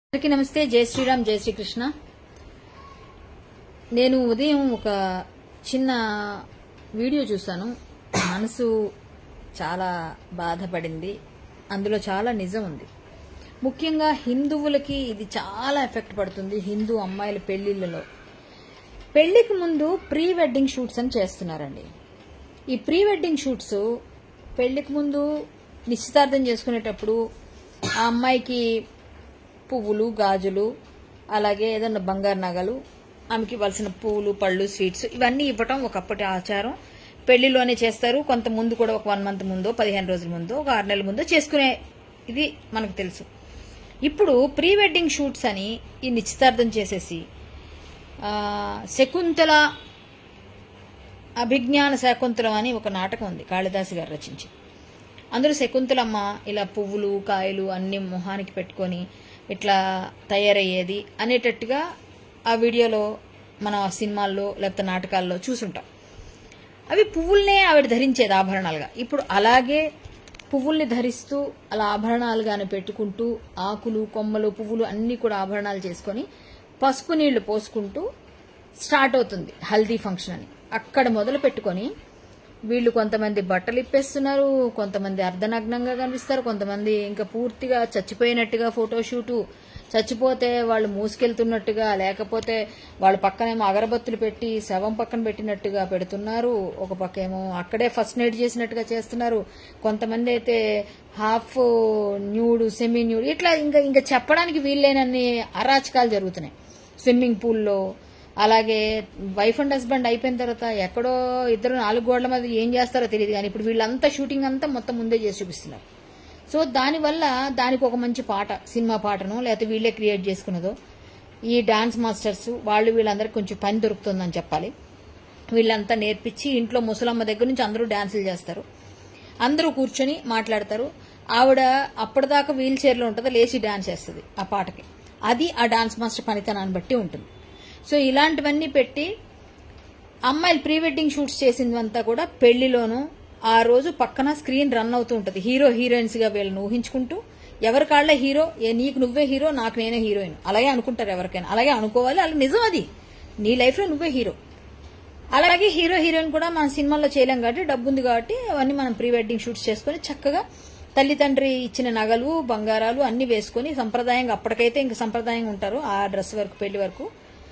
అందరికీ నమస్తే జై శ్రీరామ్ జై శ్రీకృష్ణ నేను ఉదయం ఒక చిన్న వీడియో చూశాను మనసు చాలా బాధపడింది అందులో చాలా నిజం ఉంది ముఖ్యంగా హిందువులకి ఇది చాలా ఎఫెక్ట్ పడుతుంది హిందూ అమ్మాయిల పెళ్లిళ్ళలో పెళ్లికి ముందు ప్రీ వెడ్డింగ్ షూట్స్ అని చేస్తున్నారండి ఈ ప్రీ వెడ్డింగ్ షూట్స్ పెళ్లికి ముందు నిశ్చితార్థం చేసుకునేటప్పుడు ఆ అమ్మాయికి పువ్వులు గాజులు అలాగే ఏదన్నా బంగారు నగలు ఆమెకి ఇవ్వాల్సిన పువ్వులు పళ్ళు స్వీట్స్ ఇవన్నీ ఇవ్వటం ఒకప్పటి ఆచారం పెళ్లిలోనే చేస్తారు కొంత ముందు కూడా ఒక వన్ మంత్ ముందో పదిహేను రోజుల ముందో ఒక ఆరు నెలల ముందో చేసుకునే ఇది మనకు తెలుసు ఇప్పుడు ప్రీ వెడ్డింగ్ షూట్స్ అని ఈ నిశ్చితార్థం చేసేసి ఆ, శకుంతల అభిజ్ఞాన శాకుంతలం అని ఒక నాటకం ఉంది కాళిదాసు గారు రచించి అందులో శకుంతలమ్మ ఇలా పువ్వులు కాయలు అన్ని మొహానికి పెట్టుకొని ఇట్లా తయారయ్యేది అనేటట్టుగా ఆ వీడియోలో మనం ఆ సినిమాల్లో లేకపోతే నాటకాల్లో చూసుంటాం అవి పువ్వుల్నే ఆవిడ ధరించేది ఆభరణాలుగా ఇప్పుడు అలాగే పువ్వుల్ని ధరిస్తూ అలా ఆభరణాలుగానే పెట్టుకుంటూ ఆకులు కొమ్మలు పువ్వులు అన్నీ కూడా ఆభరణాలు చేసుకొని పసుపు నీళ్లు పోసుకుంటూ స్టార్ట్ అవుతుంది హల్దీ ఫంక్షన్ అని అక్కడ మొదలు పెట్టుకొని వీళ్ళు కొంతమంది బట్టలు ఇప్పేస్తున్నారు కొంతమంది అర్ధనగ్నంగా కనిపిస్తారు కొంతమంది ఇంకా పూర్తిగా చచ్చిపోయినట్టుగా ఫోటోషూటు చచ్చిపోతే వాళ్ళు మూసుకెళ్తున్నట్టుగా లేకపోతే వాళ్ళ పక్కనేమో అగరబత్తులు పెట్టి శవం పక్కన పెట్టినట్టుగా పెడుతున్నారు ఒక పక్క ఏమో అక్కడే ఫస్ట్ నైట్ చేసినట్టుగా చేస్తున్నారు కొంతమంది అయితే హాఫ్ న్యూడ్ సెమీ న్యూడ్ ఇట్లా ఇంకా ఇంకా చెప్పడానికి వీల్లేనన్ని అరాచకాలు జరుగుతున్నాయి స్విమ్మింగ్ పూల్లో అలాగే వైఫ్ అండ్ హస్బెండ్ అయిపోయిన తర్వాత ఎక్కడో ఇద్దరు నాలుగు గోడల మీద ఏం చేస్తారో తెలియదు కానీ ఇప్పుడు వీళ్ళంతా షూటింగ్ అంతా మొత్తం ముందే చేసి చూపిస్తున్నారు సో దానివల్ల దానికి ఒక మంచి పాట సినిమా పాటను లేకపోతే వీళ్ళే క్రియేట్ చేసుకున్నదో ఈ డాన్స్ మాస్టర్స్ వాళ్ళు వీళ్ళందరికీ కొంచెం పని దొరుకుతుందని చెప్పాలి వీళ్ళంతా నేర్పించి ఇంట్లో ముసలమ్మ దగ్గర నుంచి అందరూ డాన్సులు చేస్తారు అందరూ కూర్చొని మాట్లాడతారు ఆవిడ అప్పటిదాకా వీల్ చైర్లో ఉంటుందో లేచి డాన్స్ చేస్తుంది ఆ పాటకి అది ఆ డాన్స్ మాస్టర్ పనితనాన్ని బట్టి ఉంటుంది సో ఇలాంటివన్నీ పెట్టి అమ్మాయిలు ప్రీ వెడ్డింగ్ షూట్స్ చేసిందంతా కూడా పెళ్లిలోనూ ఆ రోజు పక్కన స్క్రీన్ రన్ అవుతూ ఉంటుంది హీరో హీరోయిన్స్ గా వీళ్ళని ఊహించుకుంటూ ఎవరి కాళ్ళ హీరో ఏ నీకు నువ్వే హీరో నాకు నేనే హీరోయిన్ అలాగే అనుకుంటారు ఎవరికైనా అలాగే అనుకోవాలి అలా నిజం అది నీ లైఫ్ లో నువ్వే హీరో అలాగే హీరో హీరోయిన్ కూడా మన సినిమాల్లో చేయలేం కాబట్టి డబ్బు ఉంది కాబట్టి అవన్నీ మనం ప్రీ వెడ్డింగ్ షూట్స్ చేసుకుని చక్కగా తల్లి తండ్రి ఇచ్చిన నగలు బంగారాలు అన్ని వేసుకుని సంప్రదాయంగా అప్పటికైతే ఇంకా సంప్రదాయంగా ఉంటారు ఆ డ్రెస్ వరకు పెళ్లి వరకు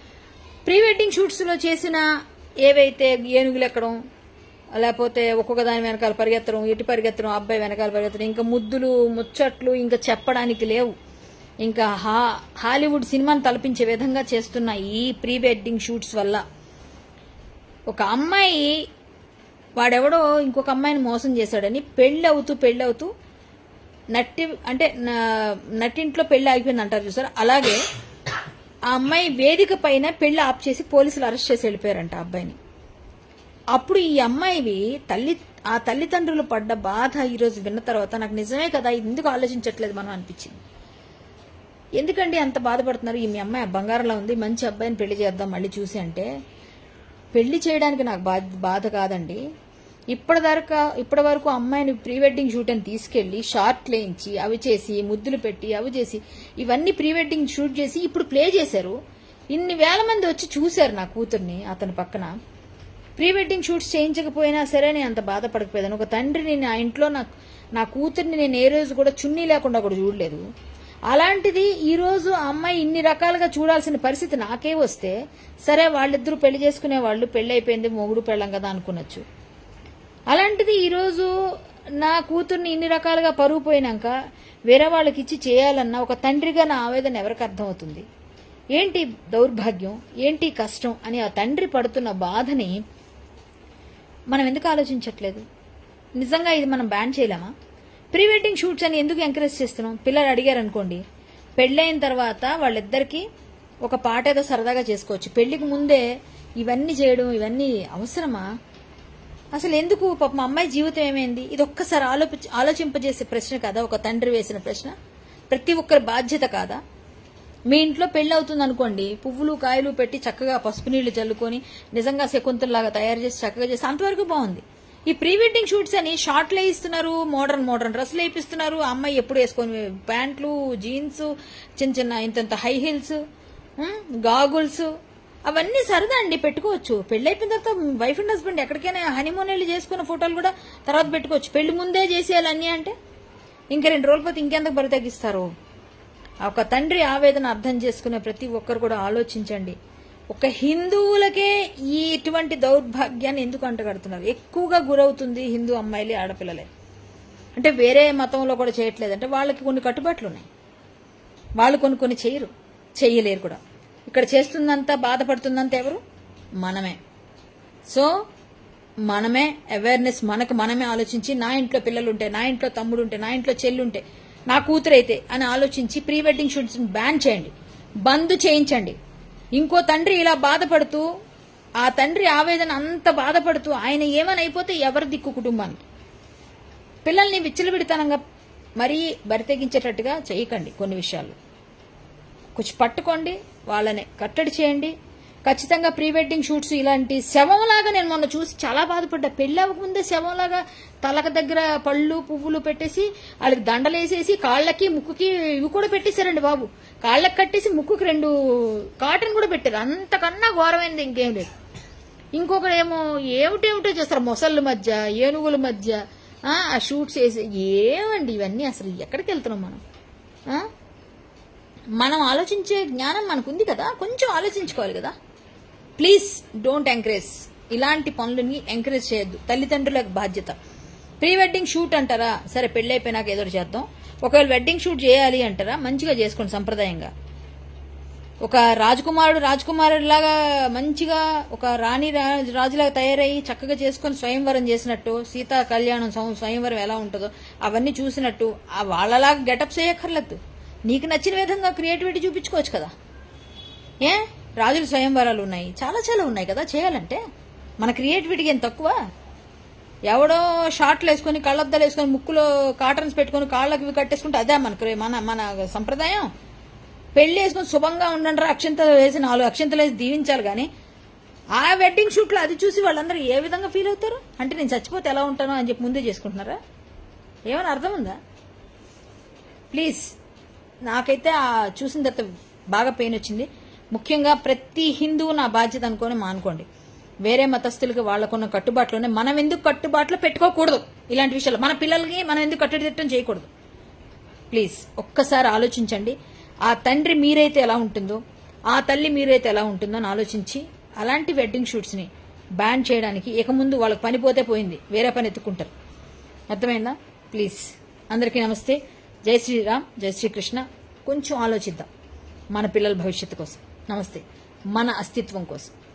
ప్రీ వెడ్డింగ్ షూట్స్ లో చేసిన ఏవైతే ఏనుగులు ఎక్కడం లేకపోతే ఒక్కొక్క దాని వెనకాల పరిగెత్తడం ఇటు పరిగెత్తడం అబ్బాయి వెనకాల పరిగెత్తడం ఇంకా ముద్దులు ముచ్చట్లు ఇంకా చెప్పడానికి లేవు ఇంకా హా హాలీవుడ్ సినిమాని తలపించే విధంగా చేస్తున్న ఈ ప్రీ వెడ్డింగ్ షూట్స్ వల్ల ఒక అమ్మాయి వాడెవడో ఇంకొక అమ్మాయిని మోసం చేశాడని పెళ్ళి అవుతూ పెళ్ళి అవుతూ నట్టి అంటే నా- నట్టింట్లో పెళ్లి ఆగిపోయింది అంటారు చూసారు అలాగే ఆ అమ్మాయి వేదిక పైన పెళ్లి ఆప్ చేసి పోలీసులు అరెస్ట్ చేసి వెళ్ళిపోయారంట ఆ అబ్బాయిని అప్పుడు ఈ అమ్మాయివి తల్లి ఆ తల్లిదండ్రులు పడ్డ బాధ ఈరోజు విన్న తర్వాత నాకు నిజమే కదా ఇది ఎందుకు ఆలోచించట్లేదు మనం అనిపించింది ఎందుకండి అంత బాధపడుతున్నారు ఈ మీ అమ్మాయి బంగారంలో ఉంది మంచి అబ్బాయిని పెళ్లి చేద్దాం మళ్ళీ చూసి అంటే పెళ్లి చేయడానికి నాకు బాధ బాధ కాదండి ఇప్పటిదాకా ఇప్పటి వరకు అమ్మాయిని ప్రీ వెడ్డింగ్ షూట్ అని తీసుకెళ్లి షార్ట్ లేయించి అవి చేసి ముద్దులు పెట్టి అవి చేసి ఇవన్నీ ప్రీ వెడ్డింగ్ షూట్ చేసి ఇప్పుడు ప్లే చేశారు ఇన్ని వేల మంది వచ్చి చూశారు నా కూతుర్ని అతని పక్కన ప్రీ వెడ్డింగ్ షూట్స్ చేయించకపోయినా సరే నేను అంత బాధపడకపోయేదాన్ని ఒక తండ్రిని నా ఇంట్లో నా నా కూతుర్ని నేను ఏ రోజు కూడా చున్నీ లేకుండా కూడా చూడలేదు అలాంటిది ఈ రోజు ఆ అమ్మాయి ఇన్ని రకాలుగా చూడాల్సిన పరిస్థితి నాకే వస్తే సరే వాళ్ళిద్దరూ పెళ్లి చేసుకునే వాళ్ళు పెళ్లి అయిపోయింది మొగుడు పెళ్ళం కదా అనుకునొచ్చు అలాంటిది ఈరోజు నా కూతుర్ని ఇన్ని రకాలుగా పరుగు పోయినాక వేరే వాళ్ళకి ఇచ్చి చేయాలన్న ఒక తండ్రిగా నా ఆవేదన ఎవరికి అర్థమవుతుంది ఏంటి దౌర్భాగ్యం ఏంటి కష్టం అని ఆ తండ్రి పడుతున్న బాధని మనం ఎందుకు ఆలోచించట్లేదు నిజంగా ఇది మనం బ్యాన్ చేయలేమా ప్రీ వెడ్డింగ్ షూట్స్ అని ఎందుకు ఎంకరేజ్ చేస్తున్నాం పిల్లలు అడిగారు అనుకోండి పెళ్ళైన తర్వాత వాళ్ళిద్దరికి ఒక పాట ఏదో సరదాగా చేసుకోవచ్చు పెళ్లికి ముందే ఇవన్నీ చేయడం ఇవన్నీ అవసరమా అసలు ఎందుకు పాప మా అమ్మాయి జీవితం ఏమైంది ఇది ఒక్కసారి ఆలోప ఆలోచింపజేసే ప్రశ్న కాదా ఒక తండ్రి వేసిన ప్రశ్న ప్రతి ఒక్కరి బాధ్యత కాదా మీ ఇంట్లో పెళ్లి అవుతుంది అనుకోండి పువ్వులు కాయలు పెట్టి చక్కగా పసుపు నీళ్లు చల్లుకొని నిజంగా శకుంతల్లాగా తయారు చేసి చక్కగా చేసి అంతవరకు బాగుంది ఈ ప్రీ వెడ్డింగ్ షూట్స్ అని షార్ట్లు వేయిస్తున్నారు మోడర్న్ మోడర్న్ డ్రెస్సులు వేయిస్తున్నారు ఆ అమ్మాయి ఎప్పుడు వేసుకొని ప్యాంట్లు జీన్స్ చిన్న చిన్న ఇంతంత హై హీల్స్ గాగుల్స్ అవన్నీ సరదా అండి పెట్టుకోవచ్చు పెళ్లి అయిపోయిన తర్వాత వైఫ్ అండ్ హస్బెండ్ ఎక్కడికైనా హనీమూన్ వెళ్ళి చేసుకున్న ఫోటోలు కూడా తర్వాత పెట్టుకోవచ్చు పెళ్లి ముందే చేసేయాలి అన్నీ అంటే ఇంకా రెండు రోజుల పోతే ఇంకెందుకు బరి తగ్గిస్తారు ఒక తండ్రి ఆవేదన అర్థం చేసుకునే ప్రతి ఒక్కరు కూడా ఆలోచించండి ఒక హిందువులకే ఈ ఇటువంటి దౌర్భాగ్యాన్ని ఎందుకు అంటగడుతున్నారు ఎక్కువగా గురవుతుంది హిందూ అమ్మాయిలే ఆడపిల్లలే అంటే వేరే మతంలో కూడా చేయట్లేదు అంటే వాళ్ళకి కొన్ని కట్టుబాట్లు ఉన్నాయి వాళ్ళు కొన్ని కొన్ని చేయరు చేయలేరు కూడా ఇక్కడ చేస్తుందంతా బాధపడుతుందంతా ఎవరు మనమే సో మనమే అవేర్నెస్ మనకు మనమే ఆలోచించి నా ఇంట్లో పిల్లలు ఉంటే నా ఇంట్లో తమ్ముడు ఉంటే నా ఇంట్లో చెల్లి ఉంటే నా కూతురైతే అని ఆలోచించి ప్రీ వెడ్డింగ్ షూట్స్ బ్యాన్ చేయండి బంద్ చేయించండి ఇంకో తండ్రి ఇలా బాధపడుతూ ఆ తండ్రి ఆవేదన అంత బాధపడుతూ ఆయన ఏమని అయిపోతే ఎవరి దిక్కు కుటుంబానికి పిల్లల్ని విచ్చలవిడితనంగా మరీ బరితెగించేటట్టుగా చేయకండి కొన్ని విషయాలు కొంచెం పట్టుకోండి వాళ్ళని కట్టడి చేయండి ఖచ్చితంగా ప్రీ వెడ్డింగ్ షూట్స్ ఇలాంటి శవంలాగా నేను మొన్న చూసి చాలా బాధపడ్డా పెళ్లి అవ్వకముందే శవంలాగా తలక దగ్గర పళ్ళు పువ్వులు పెట్టేసి వాళ్ళకి దండలేసేసి కాళ్ళకి ముక్కుకి ఇవి కూడా పెట్టేశారండి బాబు కాళ్ళకి కట్టేసి ముక్కుకి రెండు కాటన్ కూడా పెట్టారు అంతకన్నా ఘోరమైనది ఇంకేం లేదు ఇంకొకడేమో ఏమిటేమిటో చేస్తారు మొసళ్ళ మధ్య ఏనుగుల మధ్య ఆ ఆ షూట్స్ వేసి ఏమండి ఇవన్నీ అసలు ఎక్కడికి వెళ్తున్నాం మనం ఆ? మనం ఆలోచించే జ్ఞానం మనకు ఉంది కదా కొంచెం ఆలోచించుకోవాలి కదా ప్లీజ్ డోంట్ ఎంకరేజ్ ఇలాంటి పనులని ఎంకరేజ్ చేయొద్దు తల్లిదండ్రులకు బాధ్యత ప్రీ వెడ్డింగ్ షూట్ అంటారా సరే పెళ్లి అయిపోయినాక ఏదో ఒకటి చేద్దాం ఒకవేళ వెడ్డింగ్ షూట్ చేయాలి అంటారా మంచిగా చేసుకోండి సంప్రదాయంగా ఒక రాజకుమారుడు రాజకుమారుడిలాగా మంచిగా ఒక రాణి రా- రాజులాగా తయారయ్యి చక్కగా చేసుకొని స్వయంవరం చేసినట్టు సీతా కళ్యాణం సం- స్వయంవరం ఎలా ఉంటుందో అవన్నీ చూసినట్టు ఆ వాళ్ళలాగా గెటప్ చేయక్కర్లేదు నీకు నచ్చిన విధంగా క్రియేటివిటీ చూపించుకోవచ్చు కదా ఏ రాజుల స్వయంవరాలు ఉన్నాయి చాలా చాలా ఉన్నాయి కదా చేయాలంటే మన క్రియేటివిటీకి ఏం తక్కువ ఎవడో షార్ట్లు వేసుకొని కళ్ళద్దాలు వేసుకొని ముక్కులో కాటన్స్ పెట్టుకొని కాళ్ళకి ఇవి కట్టేసుకుంటే అదే మన క్రి- మన మన సంప్రదాయం పెళ్లి వేసుకొని శుభంగా ఉండండి అక్షంతలు వేసి నాలుగు అక్షంతలు వేసి దీవించాలి కానీ ఆ వెడ్డింగ్ షూట్లో అది చూసి వాళ్ళందరూ ఏ విధంగా ఫీల్ అవుతారు అంటే నేను చచ్చిపోతే ఎలా ఉంటానో అని చెప్పి ముందే చేసుకుంటున్నారా ఏమైనా అర్థం ఉందా ప్లీజ్ నాకైతే ఆ చూసిన తర్వాత బాగా పెయిన్ వచ్చింది ముఖ్యంగా ప్రతి హిందువు నా బాధ్యత అనుకొని మానుకోండి వేరే మతస్థులకి వాళ్ళకున్న కట్టుబాట్లోనే మనం ఎందుకు కట్టుబాట్లు పెట్టుకోకూడదు ఇలాంటి విషయాలు మన పిల్లలకి మనం ఎందుకు కట్టుదిట్టం చేయకూడదు ప్లీజ్ ఒక్కసారి ఆలోచించండి ఆ తండ్రి మీరైతే ఎలా ఉంటుందో ఆ తల్లి మీరైతే ఎలా ఉంటుందో అని ఆలోచించి అలాంటి వెడ్డింగ్ షూట్స్ని బ్యాన్ చేయడానికి ఇక ముందు వాళ్ళకి పని పోతే పోయింది వేరే పని ఎత్తుకుంటారు అర్థమైందా ప్లీజ్ అందరికీ నమస్తే జై శ్రీరామ్ జై శ్రీకృష్ణ కొంచెం ఆలోచిద్దాం మన పిల్లల భవిష్యత్తు కోసం నమస్తే మన అస్తిత్వం కోసం